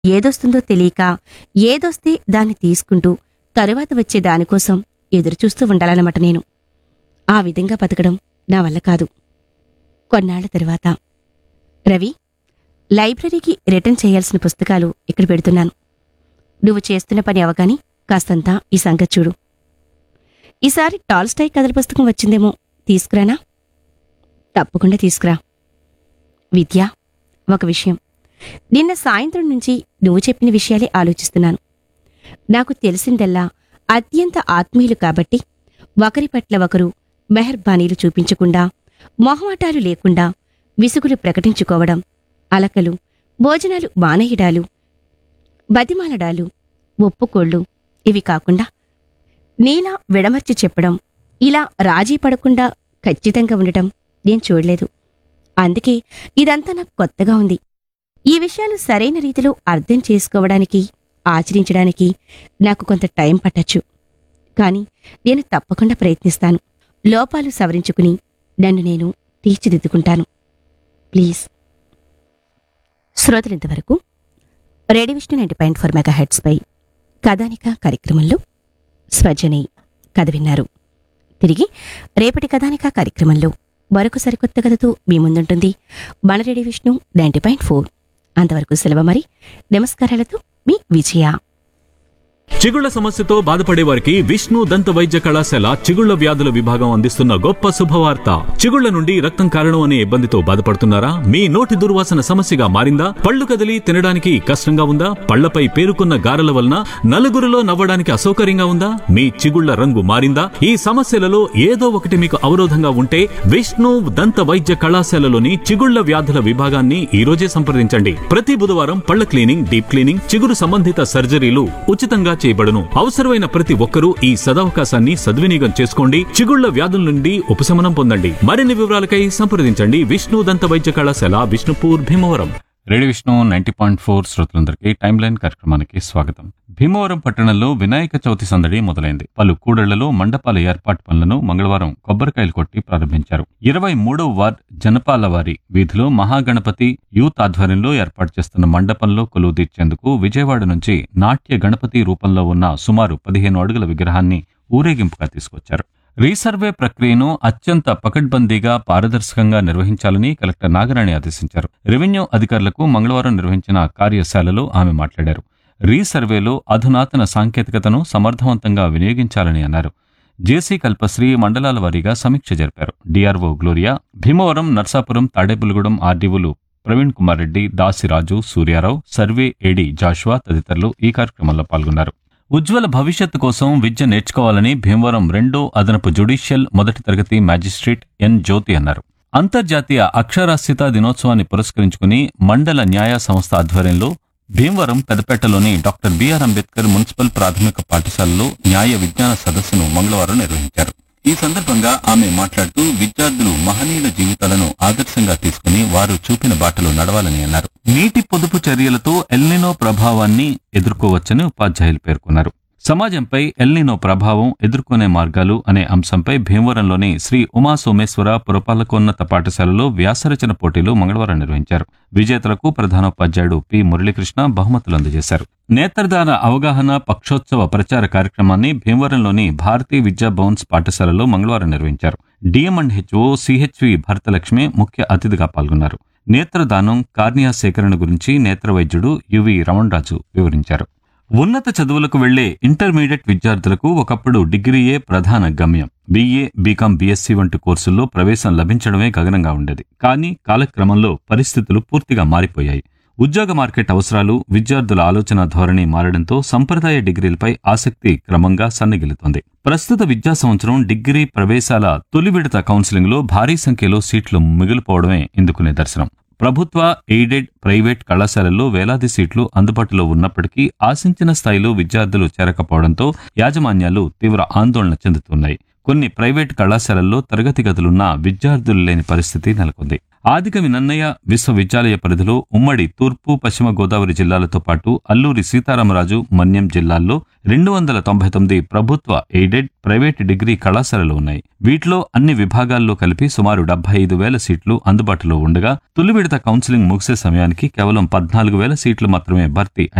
ఏదొస్తుందో తెలియక ఏదొస్తే దాన్ని తీసుకుంటూ తరువాత వచ్చే దానికోసం ఎదురుచూస్తూ ఉండాలన్నమాట నేను ఆ విధంగా బతకడం నా వల్ల కాదు కొన్నాళ్ల తరువాత రవి లైబ్రరీకి రిటర్న్ చేయాల్సిన పుస్తకాలు ఇక్కడ పెడుతున్నాను నువ్వు చేస్తున్న పని అవగాని కాస్తంతా ఈ సంగతి చూడు ఈసారి టాల్స్టాయ్ కథల పుస్తకం వచ్చిందేమో తీసుకురానా తప్పకుండా తీసుకురా విద్య ఒక విషయం నిన్న సాయంత్రం నుంచి నువ్వు చెప్పిన విషయాలే ఆలోచిస్తున్నాను నాకు తెలిసిందల్లా అత్యంత ఆత్మీయులు కాబట్టి ఒకరి పట్ల ఒకరు మెహర్బానీలు చూపించకుండా మొహమాటాలు లేకుండా విసుగులు ప్రకటించుకోవడం అలకలు భోజనాలు మానేయడాలు బతిమాలడాలు ఒప్పుకోళ్ళు ఇవి కాకుండా నీలా విడమర్చి చెప్పడం ఇలా రాజీ పడకుండా ఖచ్చితంగా ఉండటం నేను చూడలేదు అందుకే ఇదంతా నాకు కొత్తగా ఉంది ఈ విషయాలు సరైన రీతిలో అర్థం చేసుకోవడానికి ఆచరించడానికి నాకు కొంత టైం పట్టచ్చు కానీ నేను తప్పకుండా ప్రయత్నిస్తాను లోపాలు సవరించుకుని నన్ను నేను తీర్చిదిద్దుకుంటాను ప్లీజ్ శ్రోతలింతవరకు radio Vishnu ninety point four mega హెడ్స్పై కథానిక కార్యక్రమంలో స్వజని కథ విన్నారు తిరిగి రేపటి కథానిక కార్యక్రమంలో మరొక సరికొత్త కథతో మీ ముందుంటుంది మన radio Vishnu ninety point four అంతవరకు సెలవు మరి నమస్కారాలతో మీ విజయ చిగుళ్ల సమస్యతో బాధపడే వారికి విష్ణు దంత వైద్య కళాశాల చిగుళ్ల వ్యాధుల విభాగం అందిస్తున్న గొప్ప శుభవార్త చిగుళ్ల నుండి రక్తం కారణం అనే ఇబ్బందితో బాధపడుతున్నారా మీ నోటి దుర్వాసన సమస్యగా మారిందా పళ్ళు కదిలి తినడానికి కష్టంగా ఉందా పళ్లపై పేరుకున్న గారెల వలన నలుగురిలో నవ్వడానికి అసౌకర్యంగా ఉందా మీ చిగుళ్ల రంగు మారిందా ఈ సమస్యలలో ఏదో ఒకటి మీకు అవరోధంగా ఉంటే విష్ణు దంత వైద్య కళాశాలలోని చిగుళ్ల వ్యాధుల విభాగాన్ని ఈ రోజే సంప్రదించండి ప్రతి బుధవారం పళ్ల క్లీనింగ్ డీప్ క్లీనింగ్ చిగురు సంబంధిత సర్జరీలు ఉచితంగా చేయబడును అవసరమైన ప్రతి ఒక్కరూ ఈ సదవకాశాన్ని సద్వినియోగం చేసుకోండి చిగుళ్ల వ్యాధుల నుండి ఉపశమనం పొందండి మరిన్ని వివరాలకై సంప్రదించండి విష్ణు దంత వైద్య కళాశాల Vishnupur Bhimavaram radio Vishnu ninety point four శ్రోతలందరికీ టైమ్ లైన్ కార్యక్రమానికి స్వాగతం భీమవరం పట్టణంలో వినాయక చవితి సందడి మొదలైంది పలు కూడళ్లలో మండపాల ఏర్పాటు పనులను మంగళవారం కొబ్బరికాయలు కొట్టి ప్రారంభించారు ఇరవై మూడవ వార్డ్ జనపాల వారి వీధిలో మహాగణపతి యూత్ ఆధ్వర్యంలో ఏర్పాటు చేస్తున్న మండపంలో కొలువు తీర్చేందుకు విజయవాడ నుంచి నాట్య గణపతి రూపంలో ఉన్న సుమారు పదిహేను అడుగుల విగ్రహాన్ని ఊరేగింపుగా తీసుకొచ్చారు రీసర్వే ప్రక్రియను అత్యంత పకడ్బందీగా పారదర్శకంగా నిర్వహించాలని కలెక్టర్ నాగరాణి ఆదేశించారు రెవెన్యూ అధికారులకు మంగళవారం నిర్వహించిన కార్యశాలలో ఆమె మాట్లాడారు రీసర్వేలో అధునాతన సాంకేతికతను సమర్థవంతంగా వినియోగించాలని అన్నారు జేసీ కల్పశ్రీ మండలాల వారీగా సమీక్ష జరిపారు డిఆర్ఓ గ్లోరియా భీమవరం నర్సాపురం తాడేపులగూడెం ఆర్డీఓలు Praveen Kumar Reddy Dasiraju Suryarao survey AD Joshua తదితరులు ఈ కార్యక్రమంలో పాల్గొన్నారు ఉజ్వల భవిష్యత్తు కోసం విద్య నేర్చుకోవాలని భీమవరం రెండో అదనపు జ్యుడిషియల్ మొదటి తరగతి మ్యాజిస్ట్రేట్ ఎన్ జ్యోతి అన్నారు అంతర్జాతీయ అక్షరాస్యత దినోత్సవాన్ని పురస్కరించుకుని మండల న్యాయ సంస్థ ఆధ్వర్యంలో భీమవరం పెదపేటలోని డాక్టర్ బిఆర్ అంబేద్కర్ మున్సిపల్ ప్రాథమిక పాఠశాలలో న్యాయ విజ్ఞాన సదస్సును మంగళవారం నిర్వహించారు ఈ సందర్భంగా ఆమె మాట్లాడుతూ విద్యార్థులు మహనీయుల జీవితాలను ఆదర్శంగా తీసుకుని వారు చూపిన బాటలో నడవాలని అన్నారు నీటి పొదుపు చర్యలతో ఎల్నినో ప్రభావాన్ని ఎదుర్కోవచ్చని ఉపాధ్యాయులు పేర్కొన్నారు సమాజంపై ఎల్నినో ప్రభావం ఎదుర్కొనే మార్గాలు అనే అంశంపై భీమవరంలోని శ్రీ ఉమా సోమేశ్వర పురపాలకోన్నత పాఠశాలలో వ్యాసరచన పోటీలు మంగళవారం నిర్వహించారు విజేతలకు ప్రధానోపాధ్యాయుడు పి మురళీకృష్ణ బహుమతులు అందజేశారు నేత్రదాన అవగాహన పక్షోత్సవ ప్రచార కార్యక్రమాన్ని భీమవరంలోని భారతీయ విద్యా భవన్స్ పాఠశాలలో మంగళవారం నిర్వహించారు DM and HO CHV Bharatalakshmi ముఖ్య అతిథిగా పాల్గొన్నారు నేత్రదానం కార్నియా సేకరణ గురించి నేత్ర వైద్యుడు యువి రమణరాజు వివరించారు ఉన్నత చదువులకు వెళ్లే ఇంటర్మీడియట్ విద్యార్థులకు ఒకప్పుడు డిగ్రీయే ప్రధాన గమ్యం బీఏ బీకాం బీఎస్సీ వంటి కోర్సుల్లో ప్రవేశం లభించడమే గగనంగా ఉండేది కానీ కాలక్రమంలో పరిస్థితులు పూర్తిగా మారిపోయాయి ఉద్యోగ మార్కెట్ అవసరాలు విద్యార్థుల ఆలోచన ధోరణి మారడంతో సంప్రదాయ డిగ్రీలపై ఆసక్తి క్రమంగా సన్నగిలుతోంది ప్రస్తుత విద్యా సంవత్సరం డిగ్రీ ప్రవేశాల తొలి విడత కౌన్సిలింగ్లో భారీ సంఖ్యలో సీట్లు మిగిలిపోవడమే ఇందుకు నిదర్శనం ప్రభుత్వ ఎయిడెడ్ ప్రైవేట్ కళాశాలల్లో వేలాది సీట్లు అందుబాటులో ఉన్నప్పటికీ ఆశించిన స్థాయిలో విద్యార్థులు చేరకపోవడంతో యాజమాన్యాలు తీవ్ర ఆందోళన చెందుతున్నాయి కొన్ని ప్రైవేట్ కళాశాలల్లో తరగతి గదులున్న విద్యార్థులు లేని పరిస్థితి నెలకొంది ఆదికవి నన్నయ్య విశ్వవిద్యాలయ పరిధిలో ఉమ్మడి తూర్పు పశ్చిమ గోదావరి జిల్లాలతో పాటు అల్లూరి సీతారామరాజు మన్యం జిల్లాల్లో రెండు వందల తొంభై తొమ్మిది ప్రభుత్వ ఎయిడెడ్ ప్రైవేట్ డిగ్రీ కళాశాలలు ఉన్నాయి వీటిలో అన్ని విభాగాల్లో కలిపి సుమారు డెబ్బై ఐదు వేల సీట్లు అందుబాటులో ఉండగా తొలి విడత కౌన్సిలింగ్ ముగిసే సమయానికి కేవలం పద్నాలుగు వేల సీట్లు మాత్రమే భర్తీ